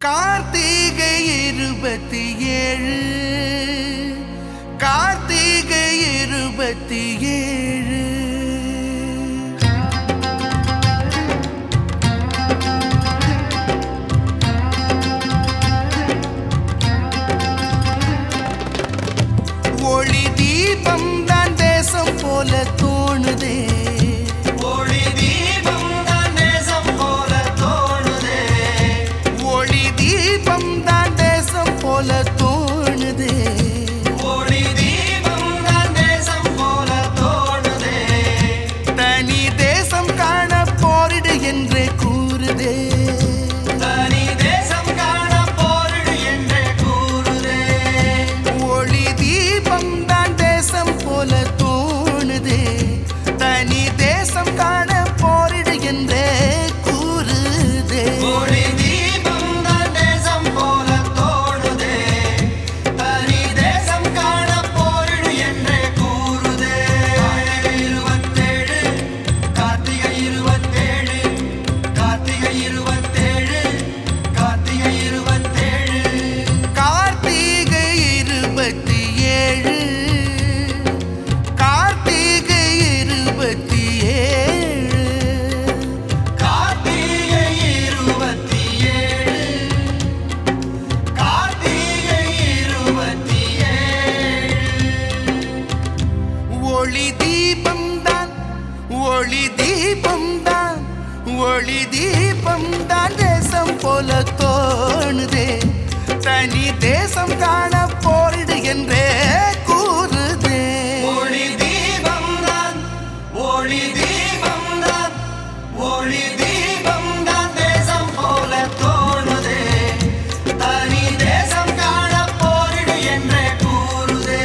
கார்த்திகை இருபத்தி ஏழு கார்த்திகை இருபத்தி ஏழு ஒளி தீபம் தான் தேசம் போல தோணுதே ஒளி தீபம் தான் நேசம் போல தோணுதே ஒளி தீபம் தான் தேசம் போல தோணுதே ஒளி தீபம் தான் நேசம் போல தோணுதே தனி தேசம் காண போரிடு என்றே கூறுதே தனி தேசம் காண போரிடு என்றே கூறுதே ஒளி தீபம் தான் தேசம் போல தோணுதே தனி தேசம் காண போரிடு என்றே கூறுதே ஒளி தீபம் தான் நேசம் போல தோணுதே தனி தேசம் காண போரிடு என்றே கூறுதே கார்த்திகை இருபத்தேழு கார்த்திகை இருபத்தேழு கார்த்திகை இருபத்தேழு கார்த்திகை இருபத்தேழு கார்த்திகை கார்த்திகை இருபத்தி ஏழு கார்த்திகை இருபத்தி ஏழு கார்த்திகை இருபத்தி ஏழு ஒளி தீபம் தான் ஒளி தீபம் தான் ஒளி தீபம் தான் தேசம் போல தோணுதே தனி தேசம் காண போரிடு என்றே கூறுதே ஒளி தீபம் தான் ஒளி தீபம் தான் ஒளி தீபம் தான் தேசம் போல தோணுதே தனி தேசம் காண போரிடு என்றே கூறுதே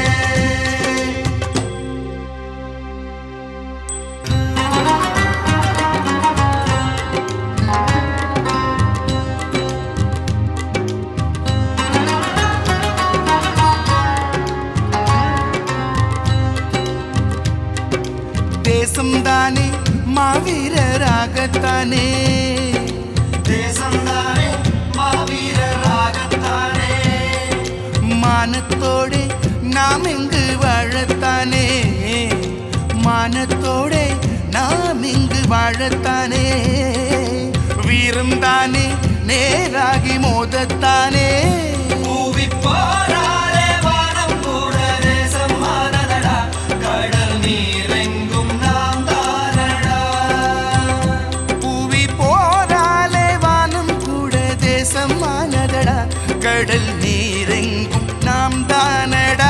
தேசம் தானே மாவீரராகத்தானே தேசம்தானே மாவீரராகத்தானே மானத்தோடே நாம் இங்கு வாழத்தானே மானத்தோடே நாம் இங்கு வாழத்தானே வீரம் தானே நேராகி மோதத்தானே பூவி போராளே வானம் கூட தேசம் ஆனதடா கடல் நீரெங்கும் நாம் தானடா பூவி போராலே வானம் கூட தேசம் ஆனதடா கடல் நீரெங்கும் நாம் தானடா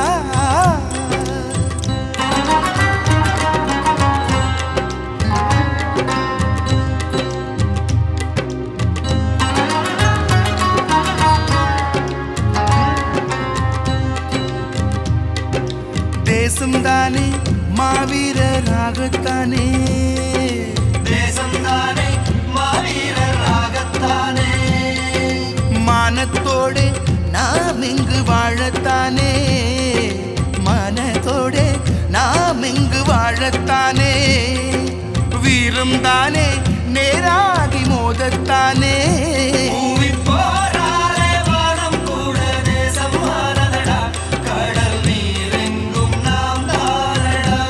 தேசம் தானே மாவீரராகத்தானே தேசம்தானே மாவீரராகத்தானே மானத்தோடு நாம் இங்கு வாழத்தானே மனத்தோடு நாம் இங்கு வாழத்தானே வீரம் தானே நேராகி மோதத்தானே பூவி போராளே வானம் கூட தேசம் ஆனதடா கடல் நீரெங்கும் நாம் தானடா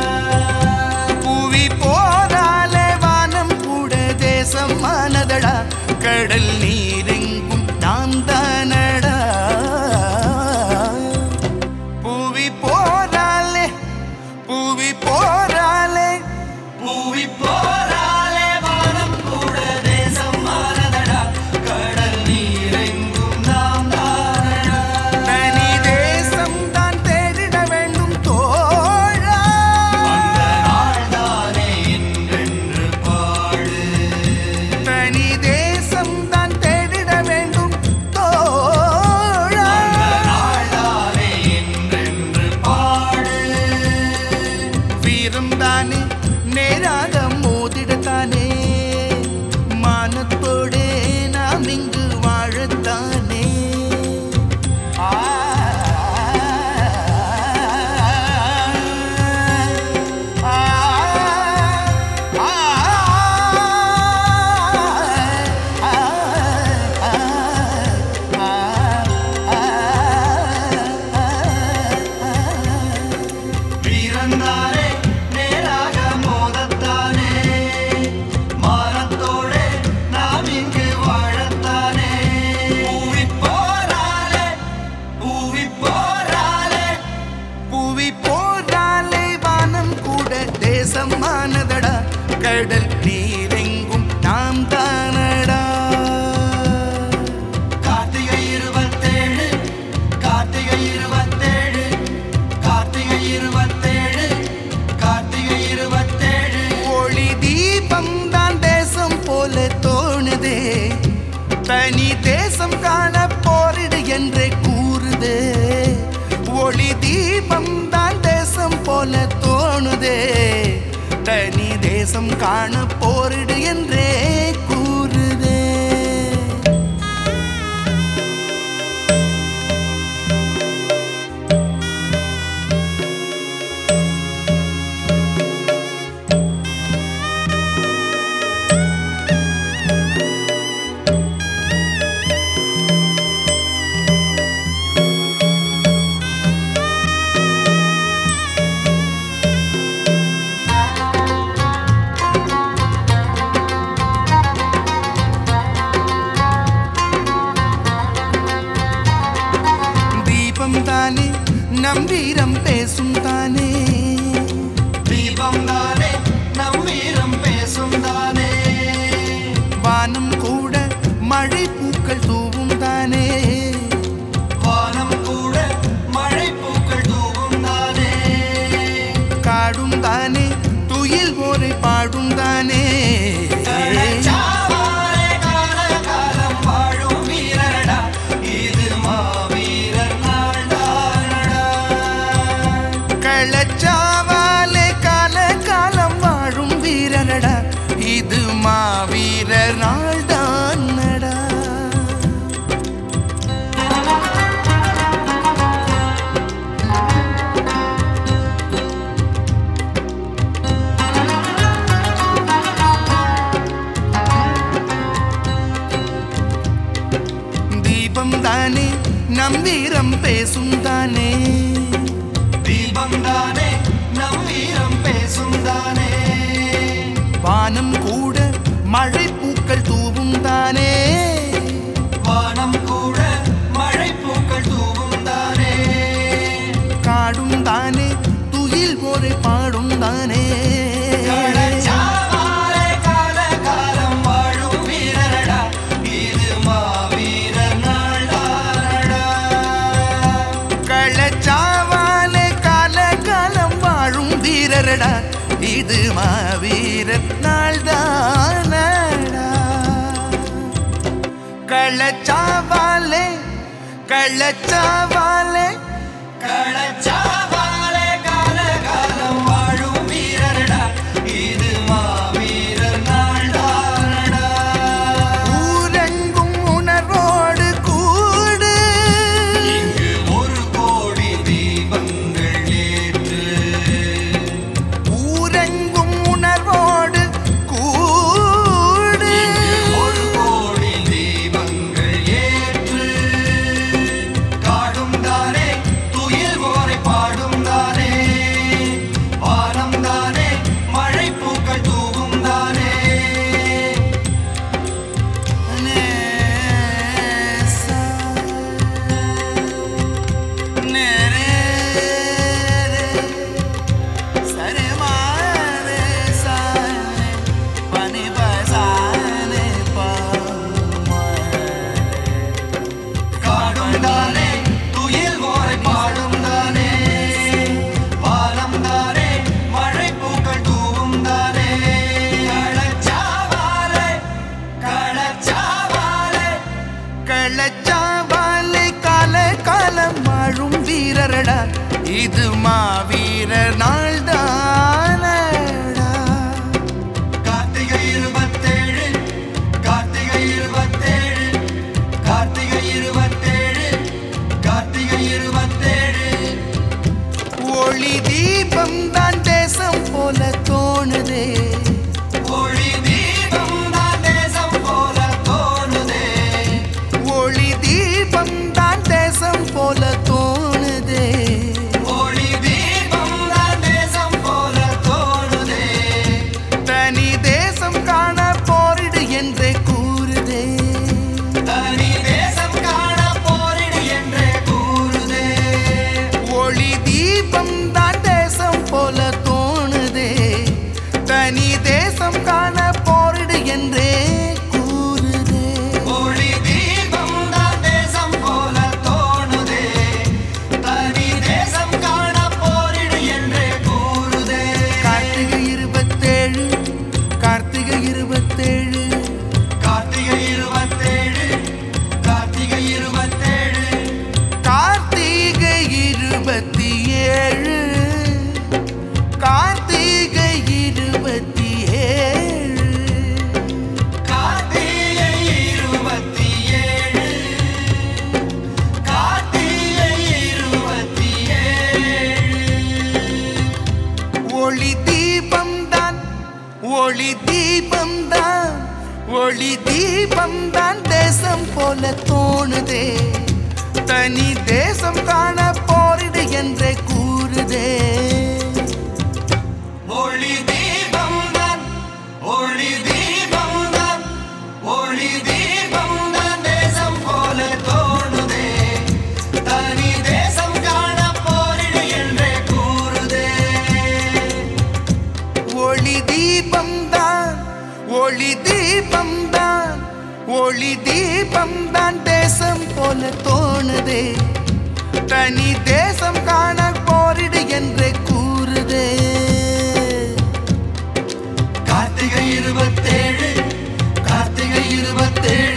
பூவி போராலே வானம் கூட தேசம் ஆனதடா கடல் நீரெங்கும் நாம் தானடா பூவி போராலே பூவி போராலே பூவி போராளே வானம் கூட தேசம் ஆனதடா தனி தேசம் காண போரிடு என்றே கூறுதே ஒளி தீபம் தான் தேசம் போல தோணுதே தனி தேசம் காண போரிடு என்றே கூறுதே தீபம் தானே நம் வீரம் பேசும் தானே தீபம் தானே நம் வீரம் பேசும் தானே வானம் கூட மழை பூக்கள் தூவும் தானே வானம் கூட மழை பூக்கள் தூவும் தானே காடும் தானே துயில் ஓரை பாடும் தானே சாவாரே கால காலம் வாழும் வீரரடா இது மாவீரர் நாள்தானடா கள்ளச்சாவாலே கால காலம் வாழும் வீரனடா இது மாவீரர் நாள் தானடா தீபம் தானே நம் வீரம் பேசும் தானே தீபம் தானே நம் வீரம் பேசும் தானே வானம் கூட மழை பூக்கள் தூவும் தானே வானம் கூட மழை பூக்கள் தூவும் தானே காடும் தானே துயில் ஓரை பாடும் தானே கள்ளச்சாவாரே கால காலம் வாழும் வீரரடா இது மாவீரர் நாள்தானடா கள்ளச்சாவாலே கால காலம் வாழும் வீரரடா இது மாவீரர் நாள்தானடா கள்ளச்சாவாலே கள்ளச்சாவாலே கள்ளச்சாவாரே கால காலம் வாழும் வீரரடா இது மாவீரர் நாள்தானடா ஊரெங்கும் உணர்வோடு கூடு இங்கு ஒரு கோடி தீபங்கள் ஏற்று ஊரெங்கும் உணர்வோடு கூடு ஒரு கோடி தீபங்கள் ஏற்று காடும் தானே துயில் ஓரை பாடும் தானே வானம் தானே மழை பூக்கள் தூவும் தானே நேசா நேரே சரே மாரே சானே பனி பசானே காடும் தானே துயில் ஓரை பாடும் தானே வானம் தானே மழை பூக்கள் தூவும் தானே களச்சாவாலே களச்சாவாலே கள்ளச்சாவாலை கால காலம் வாழும் வீரரடா இது மாவீரர் நாள் தானடா கார்த்திகை இருபத்தேழு கார்த்திகை இருபத்தேழு கார்த்திகை இருபத்தேழு கார்த்திகை இருபத்தேழு ஒளி தீபம் தான் தேசம் போல தோணுதே ஒளி தீபம் தான் தேசம் போல தோணுதே ஒளி தீபம் தான் தேசம் போல தோணுதே ஒளி தீபம் தான் தேசம் போல தோணுதே தனி தேசம் காண போரிடு என்றே கூறுதே தனி தேசம் காண போரிடு என்றே கூறுதே ஒளி தீபம் தான் தேசம் போல தோணுதே தனி தேசம் காண போரிடு என்றே கூறுதே ஒளி தீபம் தான் தேசம் போல தோணுதே தனி தேசம் காண போரிடு என்றே கூறுதே கார்த்திகை இருபத்தேழு கார்த்திகை இருபத்தேழு கார்த்திகை இருபத்தேழு போல தோணுதே தனி தேசம் காண போரிடு என்றே கூறுதே ஒளி தீபம் தான் ஒளி தீபம் தான் ஒளி தீபம் தான் தேசம் போல தோணுதே தனி தேசம் காண போரிடு என்றே கூறுதே ஒளி தீபம் தான் ஒளி தீபம் தான் ஒளி தீபம் தான் தேசம் போல தோணுதே தனி தேசம் காண போரிடு என்றே கூறுதே கார்த்திகை இருபத்தேழு கார்த்திகை இருபத்தேழு